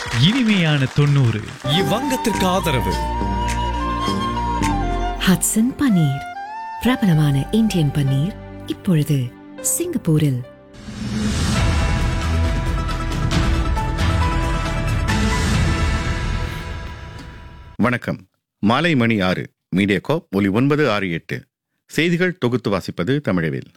இனிமையான தொண்ணூறு இவ்வங்கத்திற்கு ஆதரவு ஹட்சன் பன்னீர் பிரபலமான இந்தியன் பன்னீர் இப்பொழுது சிங்கப்பூரில் வணக்கம் மாலை மணி ஆறு மீடியா கோப் ஒலி ஒன்பது ஆறு எட்டு செய்திகள் தொகுத்து வாசிப்பது தமிழவேல்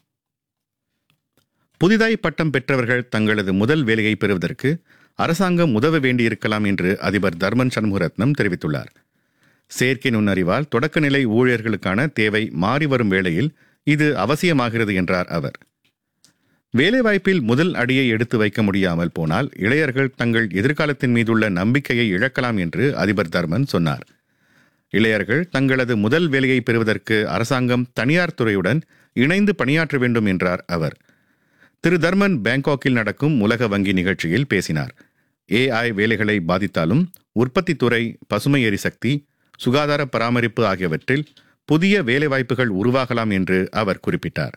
புதிதாய் பட்டம் பெற்றவர்கள் தங்களது முதல் வேலையை பெறுவதற்கு அரசாங்கம் உதவ வேண்டியிருக்கலாம் என்று அதிபர் தர்மன் சண்முகரத்னம் தெரிவித்துள்ளார் செயற்கை நுண்ணறிவால் தொடக்கநிலை ஊழியர்களுக்கான தேவை மாறி வரும் வேளையில் இது அவசியமாகிறது என்றார் அவர் வேலைவாய்ப்பில் முதல் அடியை எடுத்து வைக்க முடியாமல் போனால் இளையர்கள் தங்கள் எதிர்காலத்தின் மீதுள்ள நம்பிக்கையை இழக்கலாம் என்று அதிபர் தர்மன் சொன்னார் இளையர்கள் தங்களது முதல் வேலையை பெறுவதற்கு அரசாங்கம் தனியார் துறையுடன் இணைந்து பணியாற்ற வேண்டும் என்றார் அவர் திரு தர்மன் பேங்காக்கில் நடக்கும் உலக வங்கி நிகழ்ச்சியில் பேசினார் ஏஐ வேலைகளை பாதித்தாலும் உற்பத்தித் துறை பசுமை எரிசக்தி சுகாதார பராமரிப்பு ஆகியவற்றில் புதிய வேலைவாய்ப்புகள் உருவாகலாம் என்று அவர் குறிப்பிட்டார்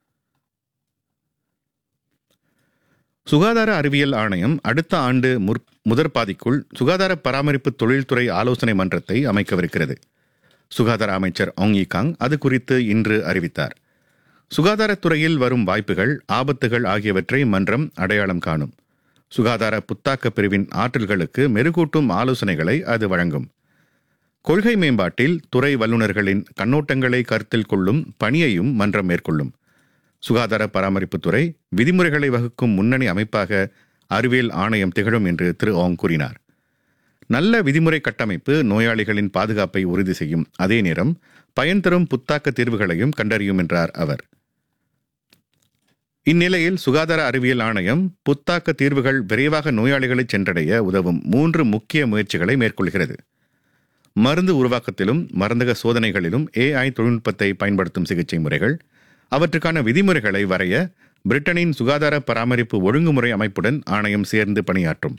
சுகாதார அறிவியல் ஆணையம் அடுத்த ஆண்டு முற்- முதற் பாதிக்குள் சுகாதார பராமரிப்பு தொழில்துறை ஆலோசனை மன்றத்தை அமைக்கவிருக்கிறது சுகாதார அமைச்சர் ஆங் யி காங் அது குறித்து இன்று அறிவித்தார் சுகாதாரத்துறையில் வரும் வாய்ப்புகள் ஆபத்துகள் ஆகியவற்றை மன்றம் அடையாளம் காணும் சுகாதார புத்தாக்க பிரிவின் ஆற்றல்களுக்கு மெருகூட்டும் ஆலோசனைகளை அது வழங்கும் கொள்கை மேம்பாட்டில் துறை வல்லுநர்களின் கண்ணோட்டங்களை கருத்தில் கொள்ளும் பணியையும் மன்றம் மேற்கொள்ளும் சுகாதார பராமரிப்புத்துறை விதிமுறைகளை வகுக்கும் முன்னணி அமைப்பாக அறிவியல் ஆணையம் திகழும் என்று திரு ஓங் கூறினார் நல்ல விதிமுறை கட்டமைப்பு நோயாளிகளின் பாதுகாப்பை உறுதி செய்யும் அதே நேரம் பயன் தரும் புத்தாக்க தீர்வுகளையும் கண்டறியும் என்றார் அவர் இந்நிலையில் சுகாதார அறிவியல் ஆணையம் புத்தாக்க தீர்வுகள் விரைவாக நோயாளிகளை சென்றடைய உதவும் மூன்று முக்கிய முயற்சிகளை மேற்கொள்கிறது மருந்து உருவாக்கத்திலும் மருந்தக சோதனைகளிலும் ஏஐ தொழில்நுட்பத்தை பயன்படுத்தும் சிகிச்சை முறைகள் அவற்றுக்கான விதிமுறைகளை வரைய பிரிட்டனின் சுகாதார பராமரிப்பு ஒழுங்குமுறை அமைப்புடன் ஆணையம் சேர்ந்து பணியாற்றும்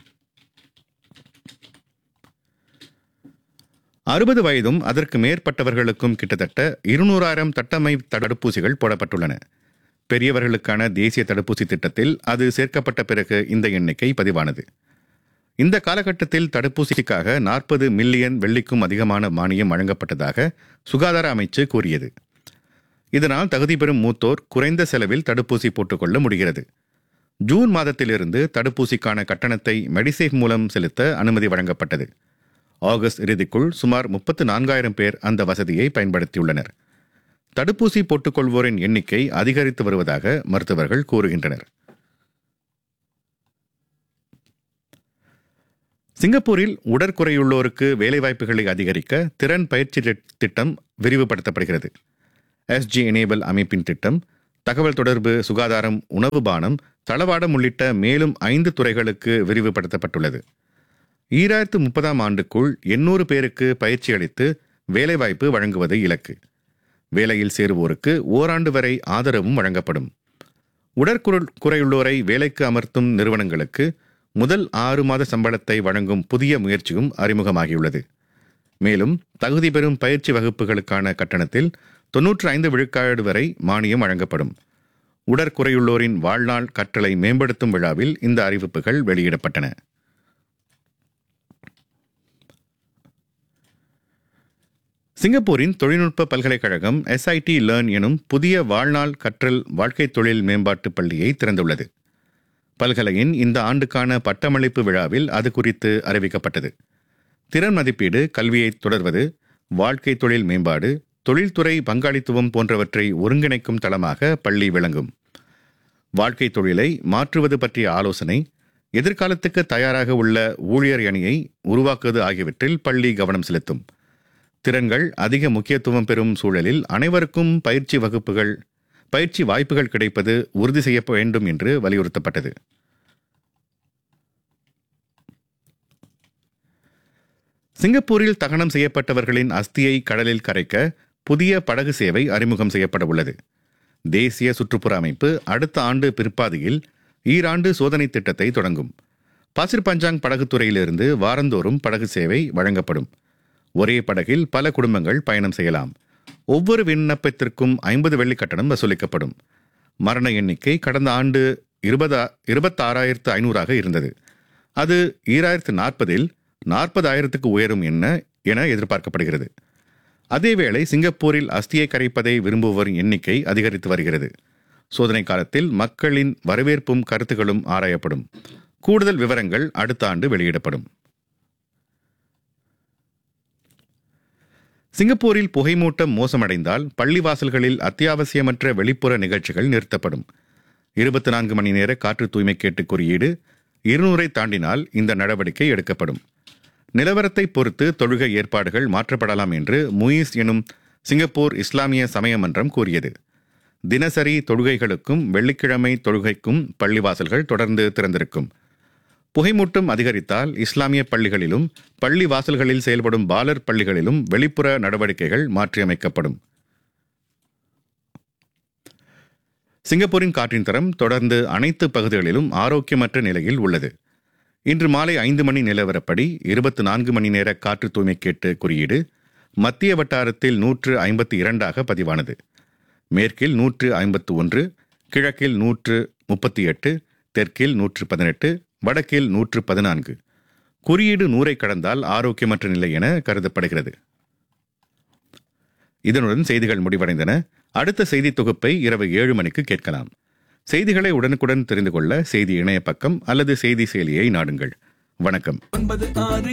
அறுபது வயதும் அதற்கு மேற்பட்டவர்களுக்கும் கிட்டத்தட்ட இருநூறாயிரம் தட்டமை தடுப்பூசிகள் போடப்பட்டுள்ளன பெரியவர்களுக்கான தேசிய தடுப்பூசி திட்டத்தில் அது சேர்க்கப்பட்ட பிறகு இந்த எண்ணிக்கை பதிவானது இந்த காலகட்டத்தில் தடுப்பூசிக்காக நாற்பது மில்லியன் வெள்ளிக்கும் அதிகமான மானியம் வழங்கப்பட்டதாக சுகாதார அமைச்சு கூறியது இதனால் தகுதி பெறும் மூத்தோர் குறைந்த செலவில் தடுப்பூசி போட்டுக்கொள்ள முடிகிறது ஜூன் மாதத்திலிருந்து தடுப்பூசிக்கான கட்டணத்தை மெடிசேஃப் மூலம் செலுத்த அனுமதி வழங்கப்பட்டது ஆகஸ்ட் இறுதிக்குள் சுமார் முப்பத்து நான்காயிரம் பேர் அந்த வசதியை பயன்படுத்தியுள்ளனர் தடுப்பூசி போட்டுக்கொள்வோரின் எண்ணிக்கை அதிகரித்து வருவதாக மருத்துவர்கள் கூறுகின்றனர் சிங்கப்பூரில் உடற்குறையுள்ளோருக்கு வேலைவாய்ப்புகளை அதிகரிக்க திறன் பயிற்சி திட்- திட்டம் விரிவுபடுத்தப்படுகிறது எஸ்ஜி எனேபிள் அமைப்பின் திட்டம் தகவல் தொடர்பு சுகாதாரம் உணவு பானம் தளவாடம் உள்ளிட்ட மேலும் ஐந்து துறைகளுக்கு விரிவுபடுத்தப்பட்டுள்ளது ஈராயிரத்து முப்பதாம் ஆண்டுக்குள் எண்ணூறு பேருக்கு பயிற்சி அளித்து வேலைவாய்ப்பு வழங்குவது இலக்கு வேலையில் சேருவோருக்கு ஓராண்டு வரை ஆதரவும் வழங்கப்படும் உடற்குறை- குறையுள்ளோரை வேலைக்கு அமர்த்தும் நிறுவனங்களுக்கு முதல் ஆறு மாத சம்பளத்தை வழங்கும் புதிய முயற்சியும் அறிமுகமாகியுள்ளது மேலும் தகுதி பெறும் பயிற்சி வகுப்புகளுக்கான கட்டணத்தில் தொன்னூற்று ஐந்து விழுக்காடு வரை மானியம் வழங்கப்படும் உடற்குறையுள்ளோரின் வாழ்நாள் கற்றலை மேம்படுத்தும் விழாவில் இந்த அறிவிப்புகள் வெளியிடப்பட்டன சிங்கப்பூரின் தொழில்நுட்ப பல்கலைக்கழகம் எஸ்ஐடி லேர்ன் எனும் புதிய வாழ்நாள் கற்றல் வாழ்க்கை தொழில் மேம்பாட்டு பள்ளியை திறந்துள்ளது பல்கலையின் இந்த ஆண்டுக்கான பட்டமளிப்பு விழாவில் அது குறித்து அறிவிக்கப்பட்டது திறன் மதிப்பீடு கல்வியை தொடர்வது வாழ்க்கை தொழில் மேம்பாடு தொழில்துறை பங்காளித்துவம் போன்றவற்றை ஒருங்கிணைக்கும் தளமாக பள்ளி விளங்கும் வாழ்க்கை தொழிலை மாற்றுவது பற்றிய ஆலோசனை எதிர்காலத்துக்கு தயாராக உள்ள ஊழியர் அணியை உருவாக்குவது ஆகியவற்றில் பள்ளி கவனம் செலுத்தும் திறன்கள் அதிக முக்கியத்துவம் பெறும் சூழலில் அனைவருக்கும் பயிற்சி வகுப்புகள் பயிற்சி வாய்ப்புகள் கிடைப்பது உறுதி செய்ய வேண்டும் என்று வலியுறுத்தப்பட்டது சிங்கப்பூரில் தகனம் செய்யப்பட்டவர்களின் அஸ்தியை கடலில் கரைக்க புதிய படகு சேவை அறிமுகம் செய்யப்பட உள்ளது தேசிய சுற்றுப்புற அமைப்பு அடுத்த ஆண்டு பிற்பாதியில் ஈராண்டு சோதனை திட்டத்தை தொடங்கும் பாசிர் பஞ்சாங் படகுத்துறையிலிருந்து வாரந்தோறும் படகு சேவை வழங்கப்படும் ஒரே படகில் பல குடும்பங்கள் பயணம் செய்யலாம் ஒவ்வொரு விண்ணப்பத்திற்கும் ஐம்பது வெள்ளி கட்டணம் வசூலிக்கப்படும் மரண எண்ணிக்கை கடந்த ஆண்டு இருபதா இருபத்தாறாயிரத்து ஐநூறாக இருந்தது அது ஈராயிரத்து நாற்பதில் நாற்பதாயிரத்துக்கு உயரும் என்ன என எதிர்பார்க்கப்படுகிறது அதேவேளை சிங்கப்பூரில் அஸ்தியை கரைப்பதை விரும்புவோரின் எண்ணிக்கை அதிகரித்து வருகிறது சோதனை காலத்தில் மக்களின் வரவேற்பும் கருத்துகளும் ஆராயப்படும் கூடுதல் விவரங்கள் அடுத்த ஆண்டு வெளியிடப்படும் சிங்கப்பூரில் புகைமூட்டம் மோசமடைந்தால் பள்ளிவாசல்களில் அத்தியாவசியமற்ற வெளிப்புற நிகழ்ச்சிகள் நிறுத்தப்படும் இருபத்தி நான்கு மணி நேர காற்று தூய்மை கேட்டு குறியீடு இருநூறை தாண்டினால் இந்த நடவடிக்கை எடுக்கப்படும் நிலவரத்தை பொறுத்து தொழுகை ஏற்பாடுகள் மாற்றப்படலாம் என்று முயிஸ் எனும் சிங்கப்பூர் இஸ்லாமிய சமய மன்றம் கூறியது தினசரி தொழுகைகளுக்கும் வெள்ளிக்கிழமை தொழுகைக்கும் பள்ளிவாசல்கள் தொடர்ந்து திறந்திருக்கும் புகைமூட்டம் அதிகரித்தால் இஸ்லாமிய பள்ளிகளிலும் பள்ளி வாசல்களில் செயல்படும் பாலர் பள்ளிகளிலும் வெளிப்புற நடவடிக்கைகள் மாற்றியமைக்கப்படும் சிங்கப்பூரின் காற்றின் தரம் தொடர்ந்து அனைத்து பகுதிகளிலும் ஆரோக்கியமற்ற நிலையில் உள்ளது இன்று மாலை ஐந்து மணி நிலவரப்படி இருபத்தி நான்கு மணி நேர காற்று தூய்மை கேட்டு குறியீடு மத்திய வட்டாரத்தில் நூற்று ஐம்பத்தி இரண்டாக பதிவானது மேற்கில் நூற்று ஐம்பத்து ஒன்று கிழக்கில் நூற்று முப்பத்தி எட்டு தெற்கில் நூற்று பதினெட்டு வடக்கில் நூற்று பதினான்கு குறியீடு நூறை கடந்தால் ஆரோக்கியமற்ற நிலை என கருதப்படுகிறது இதனுடன் செய்திகள் முடிவடைந்தன அடுத்த செய்தி தொகுப்பை இரவு ஏழு மணிக்கு கேட்கலாம் செய்திகளை உடனுக்குடன் தெரிந்து கொள்ள செய்தி இணைய பக்கம் அல்லது செய்தி செயலியை நாடுங்கள் வணக்கம் ஒன்பது ஆறு